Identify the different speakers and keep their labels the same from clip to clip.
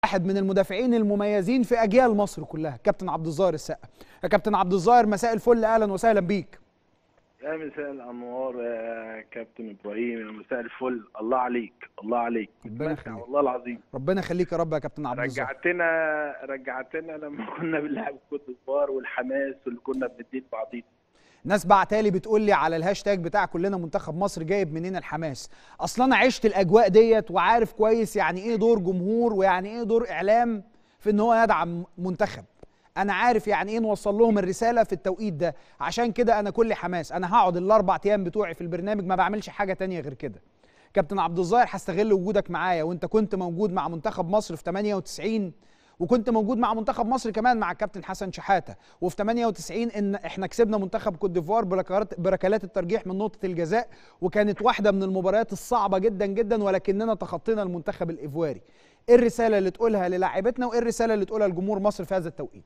Speaker 1: واحد من المدافعين المميزين في اجيال مصر كلها كابتن عبد الظاهر السقا يا كابتن عبد الظاهر مساء الفل اهلا وسهلا بيك
Speaker 2: يا مساء الانوار يا كابتن ابراهيم يا مساء الفل الله عليك الله عليك
Speaker 1: ربنا
Speaker 2: بتمتع
Speaker 1: يخليك.
Speaker 2: والله العظيم
Speaker 1: ربنا يخليك يا رب يا كابتن عبد الظاهر
Speaker 2: رجعتنا رجعتنا لما كنا بنلعب كوت ديفوار والحماس اللي كنا بنديه لبعضينا
Speaker 1: ناس بعتالي بتقول لي على الهاشتاج بتاع كلنا منتخب مصر جايب منين الحماس اصلا انا عشت الاجواء ديت وعارف كويس يعني ايه دور جمهور ويعني ايه دور اعلام في ان هو يدعم منتخب انا عارف يعني ايه نوصل لهم الرساله في التوقيت ده عشان كده انا كل حماس انا هقعد الاربع ايام بتوعي في البرنامج ما بعملش حاجه تانية غير كده كابتن عبد الظاهر هستغل وجودك معايا وانت كنت موجود مع منتخب مصر في 98 وكنت موجود مع منتخب مصر كمان مع الكابتن حسن شحاته وفي 98 ان احنا كسبنا منتخب كوت ديفوار بركلات بركلات الترجيح من نقطه الجزاء وكانت واحده من المباريات الصعبه جدا جدا ولكننا تخطينا المنتخب الايفواري ايه الرساله اللي تقولها للاعيبتنا وايه الرساله اللي تقولها لجمهور مصر في هذا التوقيت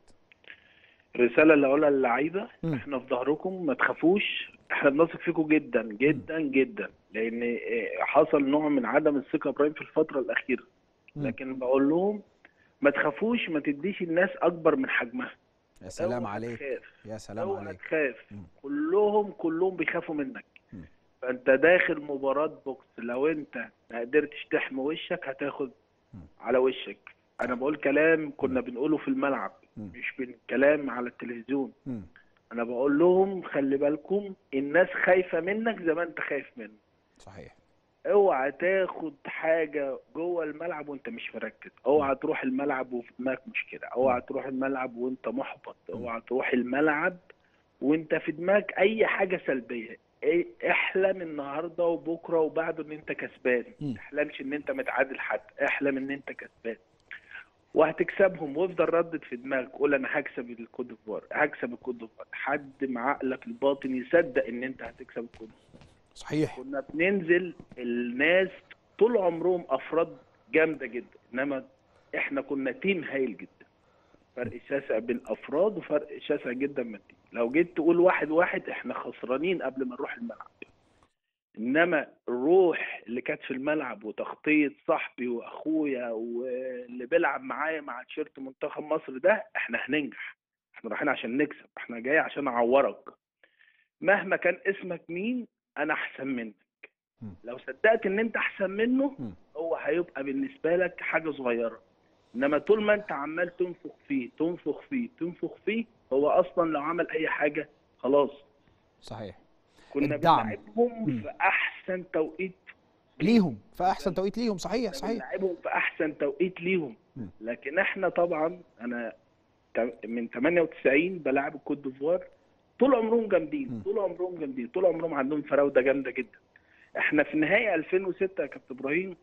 Speaker 2: الرساله اللي اقولها للعيبه
Speaker 1: مم.
Speaker 2: احنا في ظهركم ما تخافوش احنا بنثق فيكم جدا جدا جدا لان إيه، حصل نوع من عدم الثقه ابراهيم في الفتره الاخيره
Speaker 1: مم.
Speaker 2: لكن بقول لهم ما تخافوش ما تديش الناس اكبر من حجمها
Speaker 1: يا سلام
Speaker 2: اوعى
Speaker 1: عليك
Speaker 2: تخاف
Speaker 1: يا سلام
Speaker 2: اوعى
Speaker 1: عليك
Speaker 2: تخاف
Speaker 1: مم.
Speaker 2: كلهم كلهم بيخافوا منك
Speaker 1: مم.
Speaker 2: فانت داخل مباراه بوكس لو انت ما قدرتش تحمي وشك هتاخد
Speaker 1: مم.
Speaker 2: على وشك انا بقول كلام كنا بنقوله في الملعب
Speaker 1: مم.
Speaker 2: مش بالكلام على التلفزيون
Speaker 1: مم.
Speaker 2: انا بقول لهم خلي بالكم الناس خايفه منك زي ما انت خايف منه
Speaker 1: صحيح
Speaker 2: اوعى تاخد حاجه جوه الملعب وانت مش مركز اوعى تروح الملعب وفي دماغك مشكله اوعى تروح الملعب وانت محبط اوعى تروح الملعب وانت في دماغك اي حاجه سلبيه إيه- احلم النهارده وبكره وبعده ان انت كسبان
Speaker 1: مم.
Speaker 2: ما تحلمش ان انت متعادل حد احلم ان انت كسبان وهتكسبهم وافضل ردد في دماغك قول انا هكسب الكوت ديفوار هكسب الكوت ديفوار حد مع عقلك الباطن يصدق ان انت هتكسب الكوت ديفوار
Speaker 1: صحيح
Speaker 2: كنا بننزل الناس طول عمرهم افراد جامده جدا انما احنا كنا تيم هايل جدا فرق شاسع بين افراد وفرق شاسع جدا من التيم لو جيت تقول واحد واحد احنا خسرانين قبل ما نروح الملعب انما الروح اللي كانت في الملعب وتغطيه صاحبي واخويا واللي بيلعب معايا مع تيشيرت منتخب مصر ده احنا هننجح احنا رايحين عشان نكسب احنا جاي عشان اعورك مهما كان اسمك مين انا احسن منك
Speaker 1: مم.
Speaker 2: لو صدقت ان انت احسن منه
Speaker 1: مم.
Speaker 2: هو هيبقى بالنسبه لك حاجه صغيره انما طول ما انت عمال تنفخ فيه تنفخ فيه تنفخ فيه هو اصلا لو عمل اي حاجه خلاص
Speaker 1: صحيح
Speaker 2: كنا
Speaker 1: الدعم.
Speaker 2: بنلعبهم
Speaker 1: مم.
Speaker 2: في احسن توقيت
Speaker 1: ليهم في احسن توقيت ليهم صحيح
Speaker 2: كنا
Speaker 1: صحيح
Speaker 2: بنلعبهم في احسن توقيت ليهم
Speaker 1: مم.
Speaker 2: لكن احنا طبعا انا ت- من 98 بلعب الكوت ديفوار طول عمرهم
Speaker 1: مم.
Speaker 2: جامدين طول عمرهم جامدين طول عمرهم عندهم فراوده جامده جدا احنا في نهاية 2006 يا كابتن ابراهيم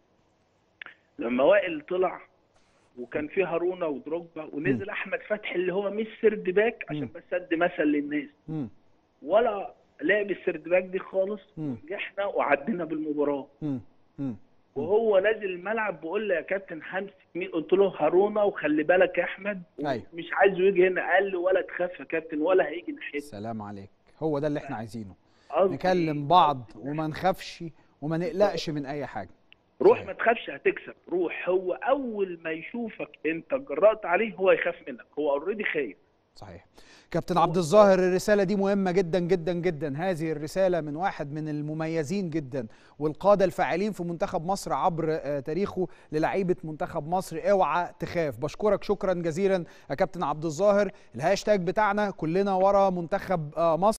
Speaker 2: لما وائل طلع وكان في هارونا ودروجبا ونزل احمد فتحي اللي هو مش سرد باك عشان
Speaker 1: مم.
Speaker 2: بس ادي مثل للناس
Speaker 1: مم.
Speaker 2: ولا لعب السرد باك دي خالص
Speaker 1: مم.
Speaker 2: نجحنا وعدينا بالمباراه
Speaker 1: مم. مم.
Speaker 2: وهو نازل الملعب بيقول لي يا كابتن همسك مين قلت له هارونا وخلي بالك يا احمد
Speaker 1: أيوة.
Speaker 2: مش عايزه يجي هنا قال لي ولا تخاف يا كابتن ولا هيجي ناحيتي
Speaker 1: سلام عليك هو ده اللي احنا عايزينه
Speaker 2: قصدي-
Speaker 1: نكلم بعض وما نخافش وما نقلقش من اي حاجه
Speaker 2: روح
Speaker 1: صحيح.
Speaker 2: ما تخافش هتكسب روح هو اول ما يشوفك انت جرأت عليه هو يخاف منك هو اوريدي خايف
Speaker 1: صحيح كابتن عبد الظاهر الرسالة دي مهمة جدا جدا جدا هذه الرسالة من واحد من المميزين جدا والقادة الفاعلين في منتخب مصر عبر آه، تاريخه للعيبة منتخب مصر اوعى تخاف بشكرك شكرا جزيلا يا كابتن عبد الظاهر الهاشتاج بتاعنا كلنا ورا منتخب آه، مصر